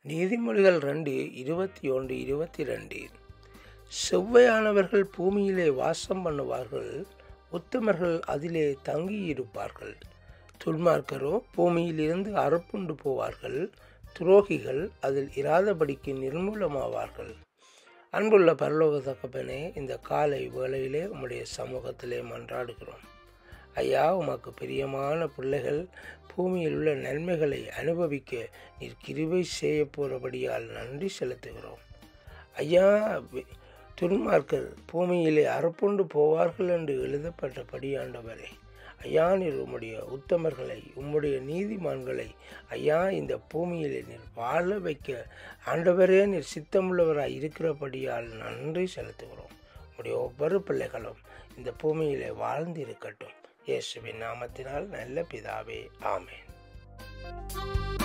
நீதிமொழிகள் ரெண்டு இருபத்தி ஒன்று இருபத்தி ரெண்டு செவ்வையானவர்கள் பூமியிலே வாசம் பண்ணுவார்கள் உத்தமர்கள் அதிலே தங்கியிருப்பார்கள் துன்மார்க்கரோ பூமியிலிருந்து அறுப்புண்டு போவார்கள் துரோகிகள் அதில் இராதபடிக்கு நிர்மூலமாவார்கள் அன்புள்ள பரலோக தகப்பனே இந்த காலை வேளையிலே உம்முடைய சமூகத்திலே மன்றாடுகிறோம் ஐயா உமக்கு பிரியமான பிள்ளைகள் பூமியில் உள்ள நன்மைகளை அனுபவிக்க நீர் கிருபை செய்ய போகிறபடியால் நன்றி செலுத்துகிறோம் ஐயா வி- துன்மார்க்கர் பூமியிலே அறுப்புண்டு போவார்கள் என்று எழுதப்பட்டபடி ஆண்டவரே ஐயா நீர் உம்முடைய உத்தமர்களை உம்முடைய நீதிமான்களை ஐயா இந்த பூமியிலே நீர் வாழ வைக்க ஆண்டவரே நீர் சித்தமுள்ளவராய் இருக்கிறபடியால் நன்றி செலுத்துகிறோம் உம்முடைய ஒவ்வொரு பிள்ளைகளும் இந்த பூமியிலே வாழ்ந்து இருக்கட்டும் இயேசுவின் நாமத்தினால் நல்ல பிதாவே ஆமென்